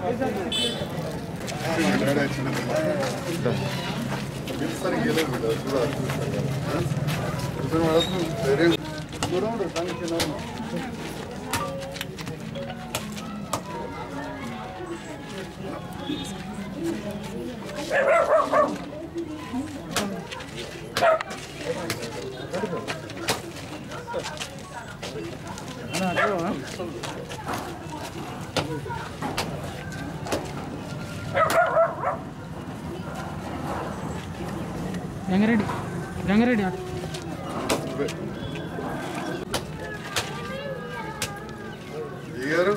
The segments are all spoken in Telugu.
రంగారెడ్డి రంగారెడ్డి అటు దిగారు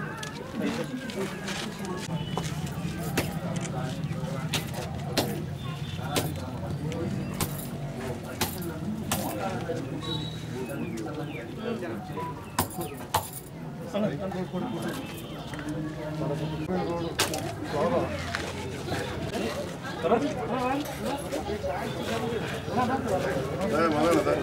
మన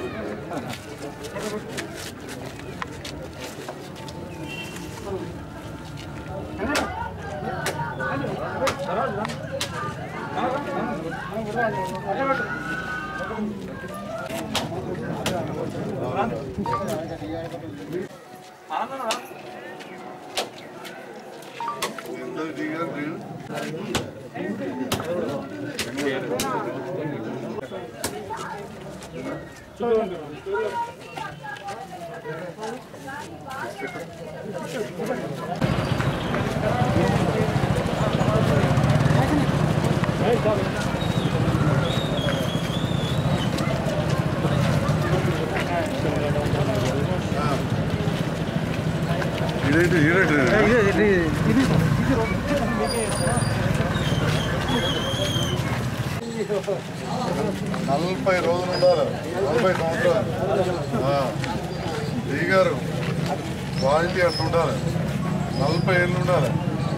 ఎంత దిగారు దిగారు ఇదేంటి ఇదేంటి నలభై రోజులు ఉండాలి నలభై సంవత్సరాలు ఆ, దిగారు క్వాలిటీ అట్లా ఉండాలి నలభై ఏళ్ళు ఉండాలి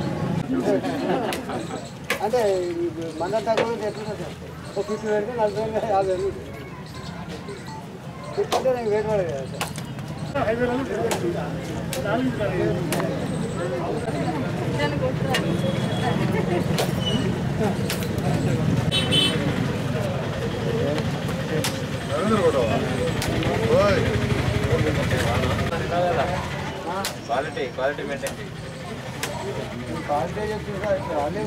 అంటే మన తక్కువ ఎట్లా సార్ ఒక ఫిఫ్టీ పెడితే నలభై వేలు, యాభై వేలు ఫిఫ్టీ అంటే నాకు వేట్ పడదు కదా సార్ రవీంద్ర కూడా ఓయ్ క్వాలిటీ క్వాలిటీ మెయింటైన్ చేయి క్వాలిటీ చెప్తుంది సార్ ఇప్పుడు అన్నీ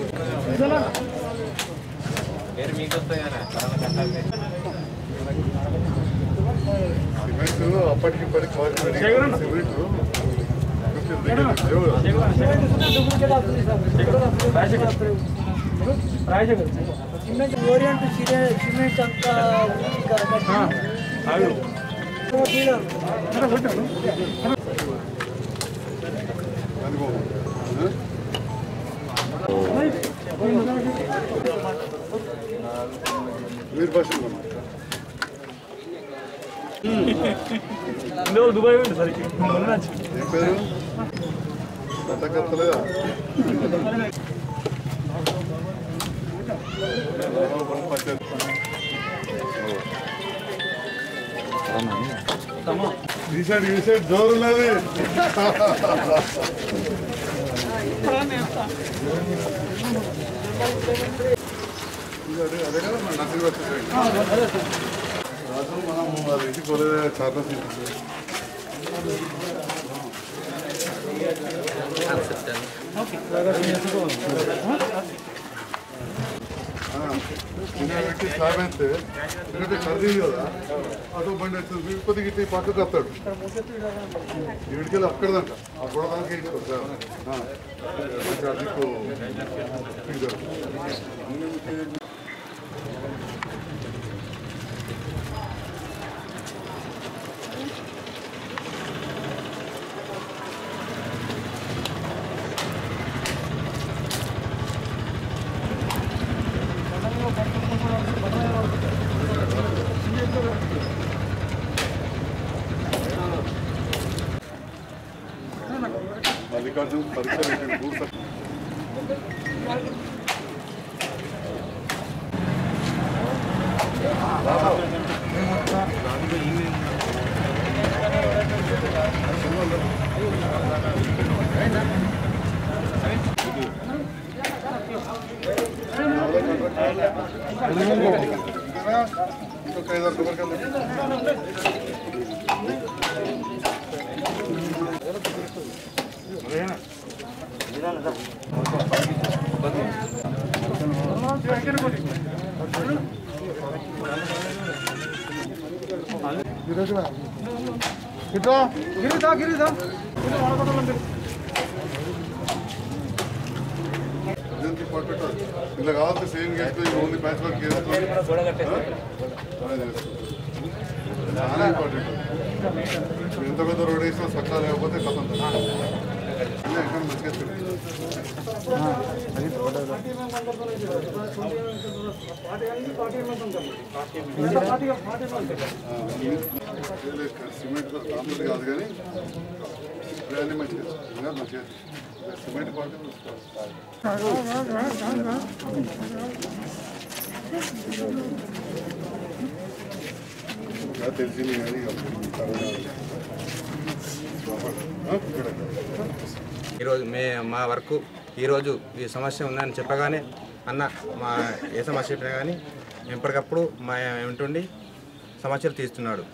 పేరు మీకు వస్తాయి కానీ కరోనా కట్టాలి సిమెంట్ అప్పటికి ఇప్పటికి క్వాలిటీ పెరిగింది. సిమెంట్ కొంచెం దిగింది. సిమెంట్ ఓరియంట్ సిమెంట్ అంతా ఉంది కాబట్టి డీలర్ అనుకో. మీరు బస్సు దుబాయ్ పోయింది సరికి మొన్న ఏం పేరు కథకత్తలేదా ఈ సైడ్ ఈ సైడ్ జోరు ఉన్నది ఇది అదే అదే కదా మన నర్సింగ్ వచ్చేసి రాజు మనం అది ఇంటికి పోలేదు చాలా పెట్టి స్లాబ్ అయితే ఎందుకంటే సర్ది కదా అటు బండి వస్తుంది కొద్దిగా ఇట్లా ఈ పక్కకు వస్తాడు వీడికెళ్ళి అక్కడదంట ఆ గొడవ దానికి వేసుకోరు సార్ ఆ. మంచి అదికు ఫిగర్. మల్లికార్జున పరీక్ష పెట్టండి కూర్చో. ఇంకొక ఐదారు కొబ్బరికాయలు ఇట్లా గిరిదా గిరిదా దీనికి పట్టుకోవాలి ఇలా కావాల్సి సేమ్ చేసుకొని ఓన్లీ ప్యాచ్ వర్క్ చేసుకొని అలా చేసుకోవాలి. చాలా ఇంపార్టెంట్ ఇప్పుడు ఎంత పెద్ద రోడ్ వేసినా సక్కా లేకపోతే కథం ఎక్కడ మంచిగా తిరుగుతుంది. ఆ, ఇది సిమెంట్ కాంప్లీట్ కాదు కానీ ఇవన్నీ మంచిగా ఇంకా మంచిగా సిమెంట్ క్వాలిటీ చూసుకోవాలి ఇంకా తెలిసింది కానీ ఇక కరోనా ఆ, ఇక్కడ ఈరోజు మే మా వరకు ఈరోజు ఈ సమస్య ఉందని చెప్పగానే అన్న మా ఏ సమస్య చెప్పినా కానీ ఎప్పటికప్పుడు మా వింటుండి సమస్యలు తీస్తున్నాడు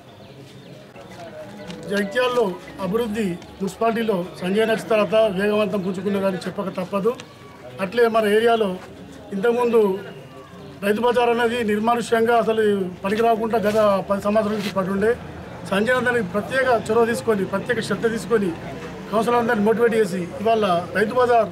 జగిత్యాల్లో అభివృద్ధి మున్సిపాలిటీలో సంజయ్ నచ్చిన తర్వాత వేగవంతం పుంజుకున్నదని చెప్పక తప్పదు అట్లే మన ఏరియాలో ఇంతకుముందు రైతు బజార్ అనేది నిర్మానుష్యంగా అసలు పనికి రాకుండా గత పది సంవత్సరాల నుంచి పడి ఉండే సంజయ్ దానికి ప్రత్యేక చొరవ తీసుకొని ప్రత్యేక శ్రద్ధ తీసుకొని కౌన్సిలర్ అందరిని మోటివేట్ చేసి ఇవాళ రైతు బజార్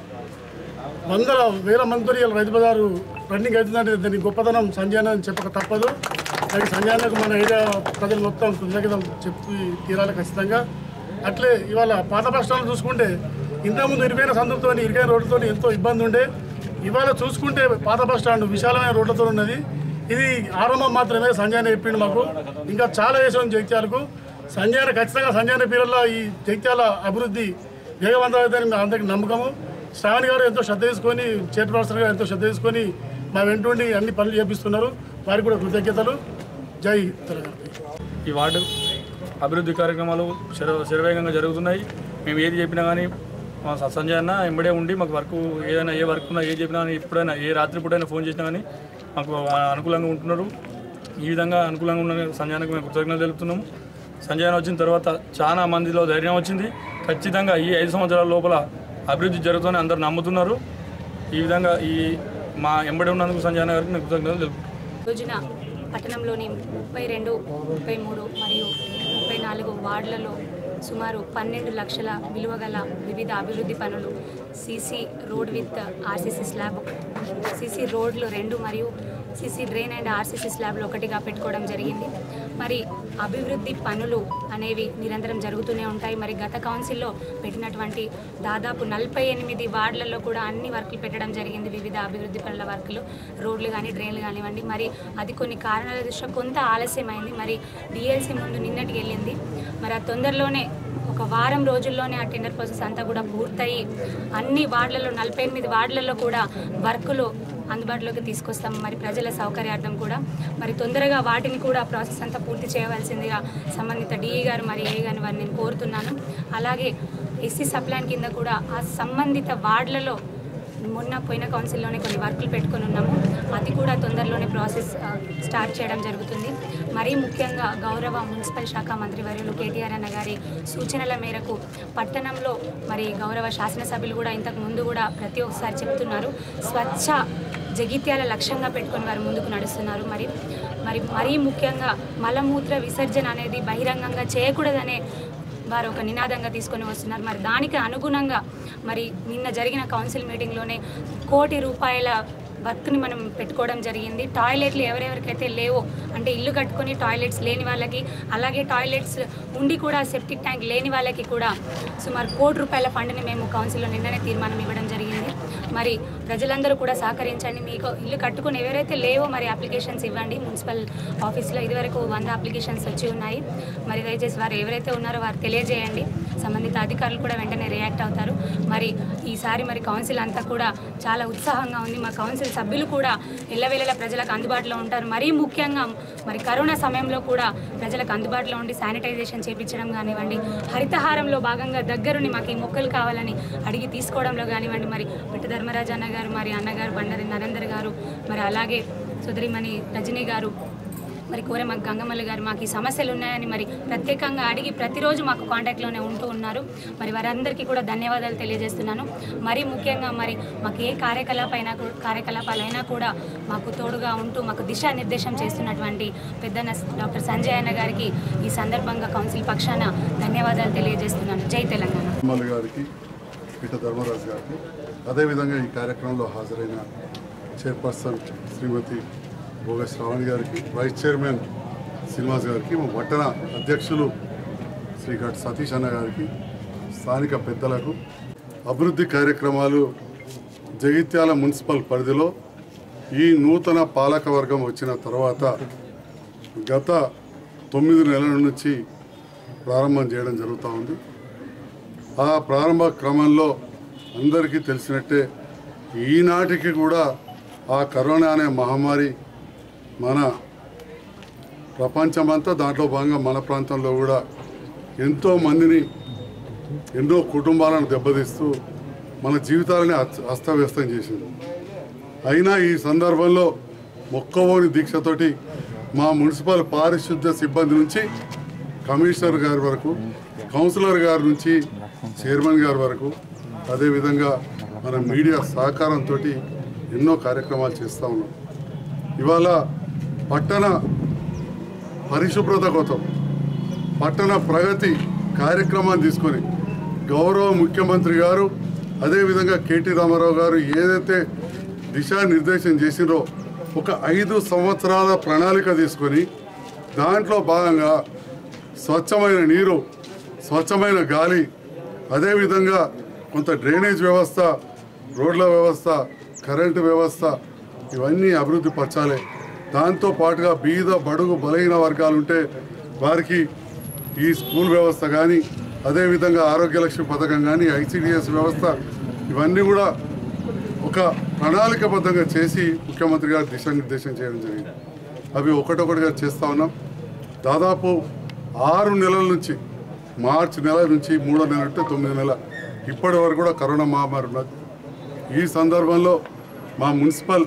వందల వేల మందితో ఇవాళ రైతు బజారు రన్నింగ్ అవుతుందంటే దాని గొప్పతనం సంజయ్ అని చెప్పక తప్పదు దానికి సంజయ్ అన్నకు మన ఏరియా ప్రజలు మొత్తం కృతజ్ఞతలు చెప్పి తీరాలి ఖచ్చితంగా అట్లే ఇవాళ పాత బస్టాండ్ చూసుకుంటే ఇంతకుముందు ఇరుకైన సందులతో ఇరుకైన రోడ్లతో ఎంతో ఇబ్బంది ఉండే ఇవాళ చూసుకుంటే పాత బస్ స్టాండ్ విశాలమైన రోడ్లతో ఉన్నది ఇది ఆరంభం మాత్రమే సంజయ్ అన్న చెప్పిండు మాకు ఇంకా చాలా వేసాం జగిత్యాలకు సంజయ్ అన్న ఖచ్చితంగా సంజయ్ అన్న పీరియడ్లో ఈ జగిత్యాల అభివృద్ధి వేగవంతం అవుతుందని మేము అందరికీ నమ్మకము శ్రావణి గారు ఎంతో శ్రద్ధ తీసుకొని చైర్పర్సన్ గారు ఎంతో శ్రద్ధ తీసుకొని మా వెంటుండి అన్ని పనులు చేపిస్తున్నారు వారికి కూడా కృతజ్ఞతలు జై తెలంగాణ ఈ వార్డు అభివృద్ధి కార్యక్రమాలు శర శరవేగంగా జరుగుతున్నాయి మేము ఏది చెప్పినా కానీ మా స- సంజయ్ అన్న ఎంబడే ఉండి మాకు వర్క్ ఏదైనా ఏ వర్క్ ఉన్నా ఏది చెప్పినా కానీ ఎప్పుడైనా ఏ రాత్రి పూటైనా ఫోన్ చేసినా కానీ మాకు ఆ- అనుకూలంగా ఉంటున్నారు ఈ విధంగా అనుకూలంగా ఉన్న సంజయ్ అన్నకు మేము కృతజ్ఞతలు తెలుపుతున్నాము సంజయ్ అన్న వచ్చిన తర్వాత చాలా మందిలో ధైర్యం వచ్చింది ఖచ్చితంగా ఈ ఐదు సంవత్సరాల లోపల అభివృద్ధి జరుగుతుందని అందరూ నమ్ముతున్నారు ఈ విధంగా ఈ మా ఎంబడి ఉన్నందుకు సంజయ్ అన్న గారికి నేను కృతజ్ఞతలు తెలుపుతున్నాను రోజున పట్టణంలోని ముప్పై రెండు ముప్పై మూడు మరియు ముప్పై నాలుగు వార్డులలో సుమారు పన్నెండు లక్షల విలువ గల వివిధ అభివృద్ధి పనులు CC road with RCC slab CC రోడ్లు రెండు మరియు సీసీ డ్రైన్ అండ్ ఆర్సీసీ స్లాబ్లు ఒకటిగా పెట్టుకోవడం జరిగింది మరి అభివృద్ధి పనులు అనేవి నిరంతరం జరుగుతూనే ఉంటాయి మరి గత కౌన్సిల్లో పెట్టినటువంటి దాదాపు నలభై ఎనిమిది వార్డులలో కూడా అన్ని వర్కులు పెట్టడం జరిగింది వివిధ అభివృద్ధి పనుల వర్కులు రోడ్లు కానీ డ్రైన్లు కానివ్వండి మరి అది కొన్ని కారణాల దృష్ట్యా కొంత ఆలస్యమైంది మరి డిఎల్సీ ముందు నిన్నటికి వెళ్ళింది మరి ఆ తొందరలోనే ఒక వారం రోజుల్లోనే ఆ టెండర్ ప్రాసెస్ అంతా కూడా పూర్తయి అన్ని వార్డులలో నలభై ఎనిమిది వార్డులలో కూడా వర్కులు అందుబాటులోకి తీసుకొస్తాం మరి ప్రజల సౌకర్యార్థం కూడా మరి తొందరగా వాటిని కూడా ప్రాసెస్ అంతా పూర్తి చేయవలసిందిగా సంబంధిత డిఈ గారు మరి ఏ గారిని వారిని నేను కోరుతున్నాను అలాగే ఎస్సీ సప్లాన్ కింద కూడా ఆ సంబంధిత వార్డులలో మొన్న పోయిన కౌన్సిల్లోనే కొన్ని వర్కులు పెట్టుకొని ఉన్నాము అది కూడా తొందరలోనే ప్రాసెస్ ఆ, స్టార్ట్ చేయడం జరుగుతుంది మరీ ముఖ్యంగా గౌరవ మున్సిపల్ శాఖ మంత్రి వర్యులు కేటీఆర్ అన్న గారి సూచనల మేరకు పట్టణంలో మరి గౌరవ శాసనసభ్యులు కూడా ఇంతకు ముందు కూడా ప్రతి ఒక్కసారి చెప్తున్నారు స్వచ్ఛ జగిత్యాల లక్ష్యంగా పెట్టుకొని వారు ముందుకు నడుస్తున్నారు మరి మరి మరీ ముఖ్యంగా మలమూత్ర విసర్జన అనేది బహిరంగంగా చేయకూడదనే వారు ఒక నినాదంగా తీసుకొని వస్తున్నారు మరి దానికి అనుగుణంగా మరి నిన్న జరిగిన కౌన్సిల్ మీటింగ్లోనే కోటి రూపాయల వర్క్ని మనం పెట్టుకోవడం జరిగింది టాయిలెట్లు ఎవరెవరికైతే లేవో అంటే ఇల్లు కట్టుకొని టాయిలెట్స్ లేని వాళ్ళకి అలాగే టాయిలెట్స్ ఉండి కూడా సెప్టిక్ ట్యాంక్ లేని వాళ్ళకి కూడా సుమారు కోటి రూపాయల ఫండ్ని మేము కౌన్సిల్లో నిన్ననే తీర్మానం ఇవ్వడం జరిగింది మరి ప్రజలందరూ కూడా సహకరించండి మీకు ఇల్లు కట్టుకుని ఎవరైతే లేవో మరి అప్లికేషన్స్ ఇవ్వండి మున్సిపల్ ఆఫీస్లో ఇదివరకు వంద అప్లికేషన్స్ వచ్చి ఉన్నాయి మరి దయచేసి వారు ఎవరైతే ఉన్నారో వారు తెలియజేయండి సంబంధిత అధికారులు కూడా వెంటనే రియాక్ట్ అవుతారు మరి ఈసారి మరి కౌన్సిల్ అంతా కూడా చాలా ఉత్సాహంగా ఉంది మా కౌన్సిల్ సభ్యులు కూడా ఎల్లవేళలా ప్రజలకు అందుబాటులో ఉంటారు మరీ ముఖ్యంగా మరి కరోనా సమయంలో కూడా ప్రజలకు అందుబాటులో ఉండి శానిటైజేషన్ చేపించడం కానివ్వండి హరితహారంలో భాగంగా దగ్గరుని మాకు ఈ మొక్కలు కావాలని అడిగి తీసుకోవడంలో కానివ్వండి మరి పిట్ట ధర్మరాజు అన్న గారు మరి అన్నగారు బండారి నరేందర్ గారు మరి అలాగే సుధరిమణి రజనీ గారు మరి కోరే మాకు గంగమల్లి గారు మాకు ఈ సమస్యలు ఉన్నాయని మరి ప్రత్యేకంగా అడిగి ప్రతిరోజు మాకు కాంటాక్ట్లోనే ఉంటూ ఉన్నారు మరి వారందరికీ కూడా ధన్యవాదాలు తెలియజేస్తున్నాను మరీ ముఖ్యంగా మరి మాకు ఏ కార్యకలాపైనా కూ- కార్యకలాపాలైనా కూడా మాకు తోడుగా ఉంటూ మాకు దిశానిర్దేశం చేస్తున్నటువంటి పెద్దన్న డాక్టర్ సంజయ్ అన్న గారికి ఈ సందర్భంగా కౌన్సిల్ పక్షాన ధన్యవాదాలు తెలియజేస్తున్నాను జై తెలంగాణ తిరుమల గారికి పిట ధర్మరాజు గారికి అదేవిధంగా ఈ కార్యక్రమంలో హాజరైన చైర్పర్సన్ శ్రీమతి భోగ శ్రావణి గారికి వైస్ చైర్మన్ శ్రీనివాస్ గారికి మా పట్టణ అధ్యక్షులు శ్రీ ఘట్ సతీష్ అన్న గారికి స్థానిక పెద్దలకు అభివృద్ధి కార్యక్రమాలు జగిత్యాల మున్సిపల్ పరిధిలో ఈ నూతన పాలక వర్గం వచ్చిన తర్వాత గత తొమ్మిది నెలల నుంచి ప్రారంభం చేయడం జరుగుతూ ఉంది ఆ ప్రారంభ క్రమంలో అందరికీ తెలిసినట్టే ఈనాటికి కూడా ఆ కరోనా అనే మహమ్మారి మన ప్రపంచమంతా దాంట్లో భాగంగా మన ప్రాంతంలో కూడా ఎంతో మందిని ఎన్నో కుటుంబాలను దెబ్బతీస్తూ మన జీవితాలని అస్త- అస్తవ్యస్తం చేసింది అయినా ఈ సందర్భంలో మొక్కవోని దీక్షతోటి మా మున్సిపల్ పారిశుద్ధ్య సిబ్బంది నుంచి కమిషనర్ గారి వరకు కౌన్సిలర్ గారి నుంచి చైర్మన్ గారి వరకు అదేవిధంగా మన మీడియా సహకారంతో ఎన్నో కార్యక్రమాలు చేస్తూ ఉన్నాం ఇవాళ పట్టణ పరిశుభ్రత కోసం పట్టణ ప్రగతి కార్యక్రమాన్ని తీసుకొని గౌరవ ముఖ్యమంత్రి గారు అదేవిధంగా కేటీ రామారావు గారు ఏదైతే దిశానిర్దేశం చేసిరో ఒక ఐదు సంవత్సరాల ప్రణాళిక తీసుకొని దాంట్లో భాగంగా స్వచ్ఛమైన నీరు స్వచ్ఛమైన గాలి అదేవిధంగా కొంత డ్రైనేజ్ వ్యవస్థ రోడ్ల వ్యవస్థ కరెంటు వ్యవస్థ ఇవన్నీ అభివృద్ధి పరచాలి దాంతో పాటుగా బీద బడుగు బలహీన వర్గాలు ఉంటే వారికి ఈ స్కూల్ వ్యవస్థ కానీ అదేవిధంగా ఆరోగ్యలక్ష్మి పథకం కానీ ఐసిడిఎస్ వ్యవస్థ ఇవన్నీ కూడా ఒక ప్రణాళికబద్ధంగా చేసి ముఖ్యమంత్రి గారు దిశానిర్దేశం చేయడం జరిగింది అవి ఒకటొకటిగా చేస్తూ ఉన్నాం దాదాపు ఆరు నెలల నుంచి మార్చి నెల నుంచి మూడో నెల అంటే తొమ్మిది నెల ఇప్పటి వరకు కూడా కరోనా మహమ్మారి ఉన్నది ఈ సందర్భంలో మా మున్సిపల్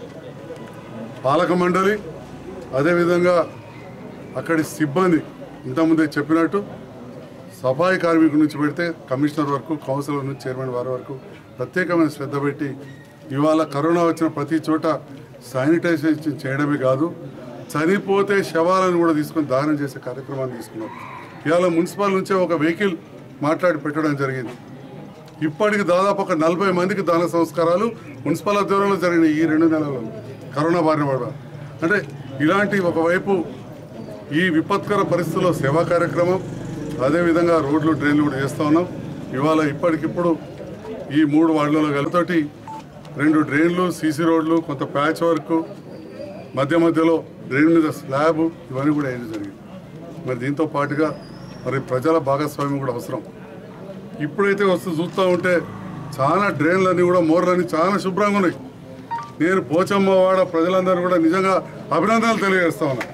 పాలక మండలి అదేవిధంగా అక్కడి సిబ్బంది ఇంతకుముందే చెప్పినట్టు సఫాయి కార్మికుల నుంచి పెడితే కమిషనర్ వరకు కౌన్సిలర్ నుంచి చైర్మన్ వారి వరకు ప్రత్యేకమైన శ్రద్ధ పెట్టి ఇవాళ కరోనా వచ్చిన ప్రతి చోట శానిటైజేషన్ చేయడమే కాదు చనిపోతే శవాలను కూడా తీసుకొని దానం చేసే కార్యక్రమాన్ని తీసుకున్నాం ఇవాళ మున్సిపల్ నుంచే ఒక వెహికల్ మాట్లాడి పెట్టడం జరిగింది ఇప్పటికి దాదాపు ఒక నలభై మందికి దాన సంస్కారాలు మున్సిపల్ ఆధ్వర్యంలో జరిగినాయి ఈ రెండు నెలల్లో కరోనా బారిన పడ అంటే ఇలాంటి ఒకవైపు ఈ విపత్కర పరిస్థితుల్లో సేవా కార్యక్రమం అదేవిధంగా రోడ్లు డ్రైన్లు కూడా చేస్తూ ఉన్నాం ఇవాళ ఇప్పటికిప్పుడు ఈ మూడు వార్డులలో కలితోటి రెండు డ్రైన్లు సీసీ రోడ్లు కొంత ప్యాచ్ వర్క్ మధ్య మధ్యలో డ్రైన్ మీద స్లాబ్ ఇవన్నీ కూడా వేయడం జరిగింది మరి దీంతో పాటుగా మరి ప్రజల భాగస్వామ్యం కూడా అవసరం ఇప్పుడైతే వస్తూ చూస్తూ ఉంటే చాలా డ్రైన్లన్నీ కూడా మోర్లన్నీ చాలా శుభ్రంగా ఉన్నాయి నేను పోచమ్మ వాడ ప్రజలందరూ కూడా నిజంగా అభినందనలు తెలియజేస్తా ఉన్నా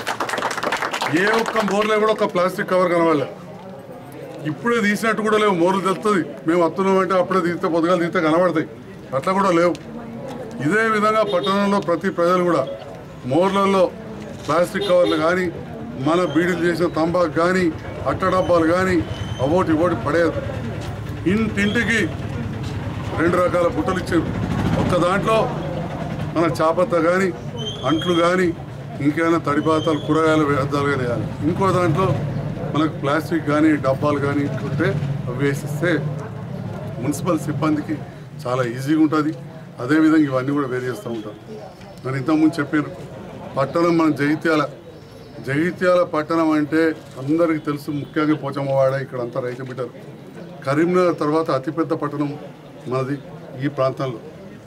ఏ ఒక్క మోర్లో కూడా ఒక ప్లాస్టిక్ కవర్ కనవాలి ఇప్పుడే తీసినట్టు కూడా లేవు మోర్లు తెలుస్తుంది మేము వస్తున్నామంటే అప్పుడే తీస్తే పొద్దుగాలు తీస్తే కనబడతాయి అట్లా కూడా లేవు ఇదే విధంగా పట్టణంలో ప్రతి ప్రజలు కూడా మోర్లలో ప్లాస్టిక్ కవర్లు కానీ మన బీడీలు చేసిన తంబాకు కానీ అట్ట డబ్బాలు కానీ అవోటి ఇవోటి పడేయదు ఇంటింటికి రెండు రకాల బుట్టలు ఇచ్చారు ఒక్క దాంట్లో మన చాపత్త కానీ అంట్లు కానీ ఇంకేమైనా తడిపాతాలు కూరగాయలు వ్యర్థాలు కానీ వేయాలి ఇంకో దాంట్లో మనకు ప్లాస్టిక్ కానీ డబ్బాలు కానీ ఉంటే అవి వేసిస్తే మున్సిపల్ సిబ్బందికి చాలా ఈజీగా ఉంటుంది అదేవిధంగా ఇవన్నీ కూడా వేరు చేస్తూ ఉంటాం నేను ఇంతకుముందు చెప్పాను పట్టణం మన జగిత్యాల జగిత్యాల పట్టణం అంటే అందరికీ తెలుసు ముఖ్యంగా పోచమ్మవాడ ఇక్కడ అంతా రైతు బిడ్డలు కరీంనగర్ తర్వాత అతిపెద్ద పట్టణం మనది ఈ ప్రాంతంలో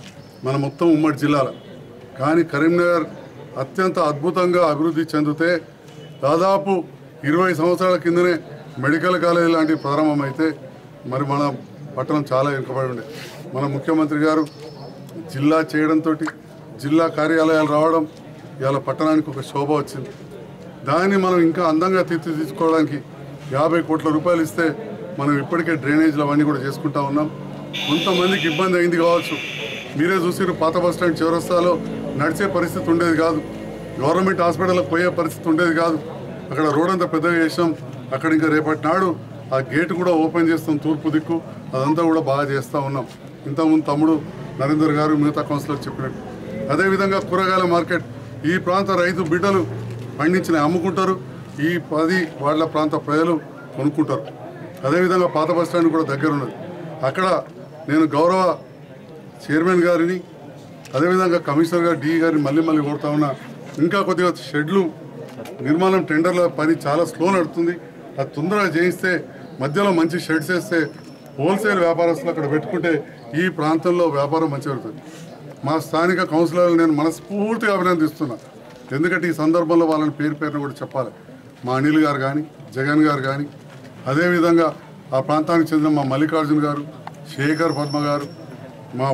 మన మొత్తం ఉమ్మడి జిల్లాల కానీ కరీంనగర్ అత్యంత అద్భుతంగా అభివృద్ధి చెందితే దాదాపు ఇరవై సంవత్సరాల కిందనే మెడికల్ కాలేజ్ లాంటివి ప్రారంభమైతే మరి మన పట్టణం చాలా వెనుకబడి ఉండే మన ముఖ్యమంత్రి గారు జిల్లా చేయడంతో జిల్లా కార్యాలయాలు రావడం ఇవాళ పట్టణానికి ఒక శోభ వచ్చింది దాన్ని మనం ఇంకా అందంగా తీర్చిదిద్దుకోవడానికి యాభై కోట్ల రూపాయలు ఇస్తే మనం ఇప్పటికే డ్రైనేజ్లు అవన్నీ కూడా చేసుకుంటా ఉన్నాం కొంతమందికి ఇబ్బంది అయింది కావచ్చు మీరే చూసిరు పాత బస్ స్టాండ్ చివరస్తాలో నడిచే పరిస్థితి ఉండేది కాదు గవర్నమెంట్ హాస్పిటల్కి పోయే పరిస్థితి ఉండేది కాదు అక్కడ రోడ్ అంతా పెద్దగా చేసాం అక్కడ ఇంకా రేపటి నాడు ఆ గేట్ కూడా ఓపెన్ చేస్తాం తూర్పు దిక్కు అదంతా కూడా బాగా చేస్తూ ఉన్నాం ఇంతకుముందు తమ్ముడు నరేందర్ గారు మిగతా కౌన్సిలర్ చెప్పినట్టు అదేవిధంగా కూరగాయల మార్కెట్ ఈ ప్రాంత రైతు బిడ్డలు పండించిన అమ్ముకుంటారు ఈ పది వాళ్ళ ప్రాంత ప్రజలు కొనుక్కుంటారు అదేవిధంగా పాత బస్ స్టాండ్ కూడా దగ్గర ఉన్నది అక్కడ నేను గౌరవ చైర్మన్ గారిని అదేవిధంగా కమిషనర్ గారు డి గారిని మళ్ళీ మళ్ళీ కోరుతా ఉన్నా ఇంకా కొద్దిగా షెడ్లు నిర్మాణం టెండర్ల పని చాలా స్లో నడుతుంది అది తొందరగా చేయిస్తే మధ్యలో మంచి షెడ్స్ వేస్తే హోల్సేల్ వ్యాపారస్తులు అక్కడ పెట్టుకుంటే ఈ ప్రాంతంలో వ్యాపారం మంచిగా జరుగుతుంది మా స్థానిక కౌన్సిలర్లు నేను మనస్ఫూర్తిగా అభినందిస్తున్నా ఎందుకంటే ఈ సందర్భంలో వాళ్ళని పేరు పేరున కూడా చెప్పాలి మా అనిల్ గారు కానీ జగన్ గారు కానీ అదేవిధంగా ఆ ప్రాంతానికి చెందిన మా మల్లికార్జున గారు శేఖర్ పద్మ గారు మా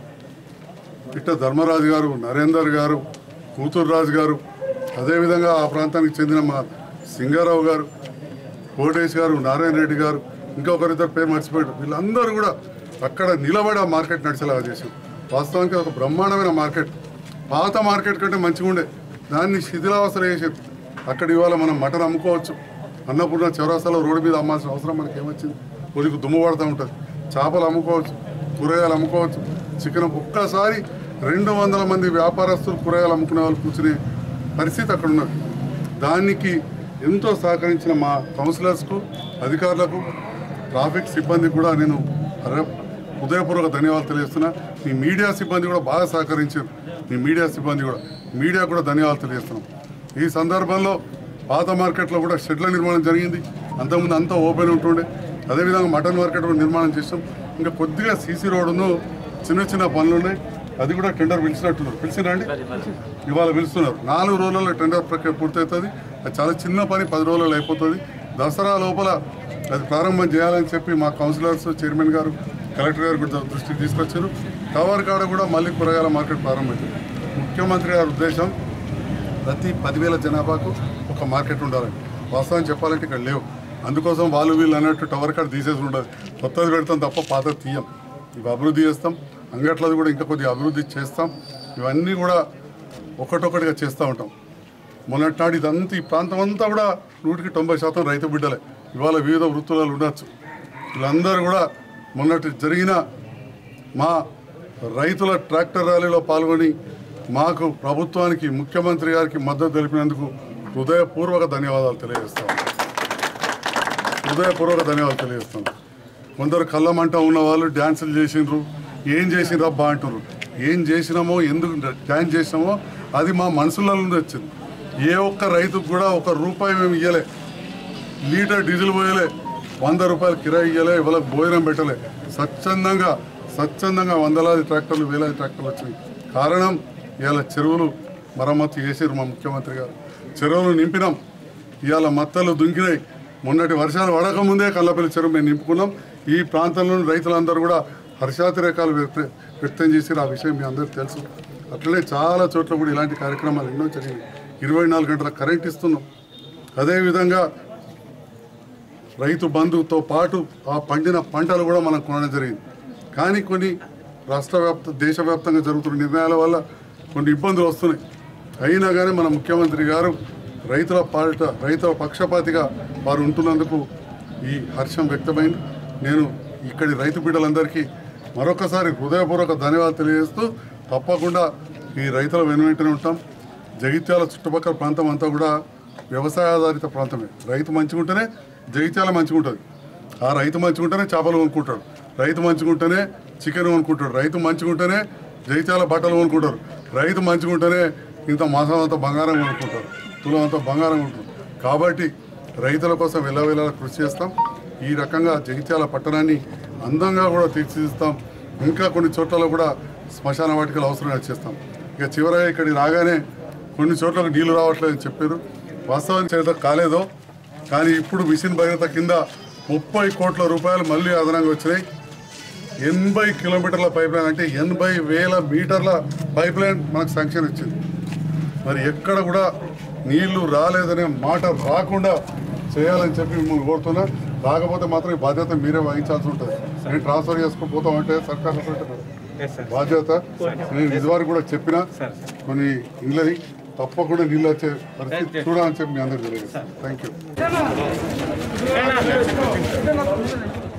పిట్ట ధర్మరాజు గారు నరేందర్ గారు కూతురు రాజు గారు అదేవిధంగా ఆ ప్రాంతానికి చెందిన మా సింగారావు గారు కోటేష్ గారు నారాయణ రెడ్డి గారు ఇంకొకరిద్దరు పేరు మర్చిపోయారు వీళ్ళందరూ కూడా అక్కడ నిలబడి ఆ మార్కెట్ నడిచేలాగా చేశారు వాస్తవానికి ఒక బ్రహ్మాండమైన మార్కెట్ పాత మార్కెట్ కంటే మంచిగా ఉండే దాన్ని శిథిలావస్థలు చేసేది అక్కడ ఇవాళ మనం మటన్ అమ్ముకోవచ్చు అన్నపూర్ణ చౌరాస్తాలో రోడ్డు మీద అమ్మాల్సిన అవసరం మనకి ఏమొచ్చింది కొద్దిగా దుమ్ము పడుతూ ఉంటుంది చేపలు అమ్ముకోవచ్చు కూరగాయలు అమ్ముకోవచ్చు చికెన్ ఒక్కసారి రెండు వందల మంది వ్యాపారస్తులు కూరగాయలు అమ్ముకునే వాళ్ళు కూర్చునే పరిస్థితి అక్కడ ఉన్నది దానికి ఎంతో సహకరించిన మా కౌన్సిలర్స్కు అధికారులకు ట్రాఫిక్ సిబ్బందికి కూడా నేను అర- హృదయపూర్వక ధన్యవాదాలు తెలియజేస్తున్నా మీ మీడియా సిబ్బంది కూడా బాగా సహకరించారు మీ మీడియా సిబ్బంది కూడా మీడియా కూడా ధన్యవాదాలు తెలియజేస్తున్నాం ఈ సందర్భంలో పాత మార్కెట్లో కూడా షెడ్ల నిర్మాణం జరిగింది అంతకుముందు అంతా ఓపెన్ ఉంటుండే అదేవిధంగా మటన్ మార్కెట్ కూడా నిర్మాణం చేసాం ఇంకా కొద్దిగా సీసీ రోడ్డును చిన్న చిన్న పనులు ఉన్నాయి అది కూడా టెండర్ పిలిచినట్టున్నారు పిలిచిరండి ఇవాళ పిలుస్తున్నారు నాలుగు రోజుల్లో టెండర్ ప్రక్రియ పూర్తవుతుంది అది చాలా చిన్న పని పది రోజుల్లో అయిపోతుంది దసరా లోపల అది ప్రారంభం చేయాలని చెప్పి మా కౌన్సిలర్స్ చైర్మన్ గారు కలెక్టర్ గారు కూడా దృష్టికి తీసుకొచ్చారు టవర్ కాడ కూడా మళ్ళీ కూరగాయల మార్కెట్ ప్రారంభమైంది ముఖ్యమంత్రి గారి ఉద్దేశం ప్రతి పదివేల జనాభాకు ఒక మార్కెట్ ఉండాలని వాస్తవం చెప్పాలంటే ఇక్కడ లేవు అందుకోసం వాళ్ళు వీళ్ళు అన్నట్టు టవర్ కార్డ్ తీసేసి ఉండదు కొత్తది పెడతాం తప్ప పాతది తీయం ఇవి అభివృద్ధి చేస్తాం అంగట్లది కూడా ఇంకా కొద్దిగా అభివృద్ధి చేస్తాం ఇవన్నీ కూడా ఒకటొకటిగా చేస్తూ ఉంటాం మొన్నటి నాడు ఇదంతా ఈ ప్రాంతం అంతా కూడా నూటికి తొంభై శాతం రైతు బిడ్డలే ఇవాళ వివిధ వృత్తులలో ఉండొచ్చు వీళ్ళందరూ కూడా మొన్నటి జరిగిన మా రైతుల ట్రాక్టర్ ర్యాలీలో పాల్గొని మాకు ప్రభుత్వానికి ముఖ్యమంత్రి గారికి మద్దతు తెలిపినందుకు హృదయపూర్వక ధన్యవాదాలు తెలియజేస్తాం హృదయపూర్వక ధన్యవాదాలు తెలియజేస్తాం కొందరు కళ్ళమంట ఉన్న వాళ్ళు డ్యాన్సులు చేసిండ్రు ఏం చేసిండ్రు అబ్బా అంటారు ఏం చేసినామో ఎందుకు డ్యాన్స్ చేసినామో అది మా మనసులో నుండి వచ్చింది ఏ ఒక్క రైతుకు కూడా ఒక రూపాయి మేము ఇవ్వలే లీటర్ డీజిల్ పోయలే వంద రూపాయలు కిరాయి ఇవ్వలే ఇవాళ భోజనం పెట్టలే స్వచ్ఛందంగా స్వచ్ఛందంగా వందలాది ట్రాక్టర్లు వేలాది ట్రాక్టర్లు వచ్చినాయి కారణం ఇవాళ చెరువులు మరమ్మతు చేసారు మా ముఖ్యమంత్రి గారు చెరువులు నింపినాం ఇవాళ మత్తలు దుంకినాయి మొన్నటి వర్షాలు పడకముందే కల్లపల్లి చెరువు మేము నింపుకున్నాం ఈ ప్రాంతంలోని రైతులందరూ కూడా హర్షాతిరేకాలు వ్యక్త వ్యక్తం చేసారు ఆ విషయం మీ అందరికీ తెలుసు అట్లనే చాలా చోట్ల కూడా ఇలాంటి కార్యక్రమాలు ఎన్నో జరిగినాయి ఇరవై నాలుగు గంటల కరెంట్ ఇస్తున్నాం అదేవిధంగా రైతు బంధుతో పాటు ఆ పండిన పంటలు కూడా మనం కొనడం జరిగింది కానీ కొన్ని రాష్ట్ర వ్యాప్త దేశవ్యాప్తంగా జరుగుతున్న నిర్ణయాల వల్ల కొన్ని ఇబ్బందులు వస్తున్నాయి అయినా కానీ మన ముఖ్యమంత్రి గారు రైతుల పాలిట రైతుల పక్షపాతిగా వారు ఉంటున్నందుకు ఈ హర్షం వ్యక్తమైంది నేను ఇక్కడి రైతు బిడ్డలందరికీ మరొకసారి హృదయపూర్వక ధన్యవాదాలు తెలియజేస్తూ తప్పకుండా ఈ రైతుల వెనువెంటనే ఉంటాం జగిత్యాల చుట్టుపక్కల ప్రాంతం అంతా కూడా వ్యవసాయ ఆధారిత ప్రాంతమే రైతు మంచిగా ఉంటేనే జగిత్యాల మంచిగా ఉంటుంది ఆ రైతు మంచిగా ఉంటేనే చేపలు కొనుక్కుంటాడు రైతు మంచిగా ఉంటేనే చికెన్ కొనుక్కుంటాడు రైతు మంచిగా ఉంటేనే జగిత్యాల బట్టలు కొనుక్కుంటారు రైతు మంచిగా ఉంటేనే ఇంత మాసం అంతా బంగారం కొనుక్కుంటారు తులం అంతా బంగారం కొనుక్కుంటారు కాబట్టి రైతుల కోసం వెళ్ళవేళ కృషి చేస్తాం ఈ రకంగా జగిత్యాల పట్టణాన్ని అందంగా కూడా తీర్చిదిస్తాం ఇంకా కొన్ని చోట్ల కూడా శ్మశాన వాటికలు అవసరం వచ్చేస్తాం ఇక చివరగా ఇక్కడికి రాగానే కొన్ని చోట్ల నీళ్లు రావట్లేదని చెప్పారు వాస్తవానికి చేత కాలేదో కానీ ఇప్పుడు మిషన్ భగీరథ కింద ముప్పై కోట్ల రూపాయలు మళ్ళీ అదనంగా వచ్చినాయి ఎనభై కిలోమీటర్ల పైప్ లైన్ అంటే ఎనభై వేల మీటర్ల పైప్ లైన్ మనకు శాంక్షన్ వచ్చింది మరి ఎక్కడ కూడా నీళ్లు రాలేదనే మాట రాకుండా చేయాలని చెప్పి మిమ్మల్ని కోరుతున్నా రాకపోతే మాత్రం ఈ బాధ్యత మీరే వహించాల్సి ఉంటుంది నేను ట్రాన్స్ఫర్ చేసుకుని పోతామంటే సర్కార్ బాధ్యత నేను ఇదివరకు కూడా చెప్పిన కొన్ని ఇళ్ళని తప్పకుండా నీళ్ళు వచ్చే పరిస్థితి చూడాలని చెప్పి మీ అందరికీ తెలియదు థ్యాంక్ యూ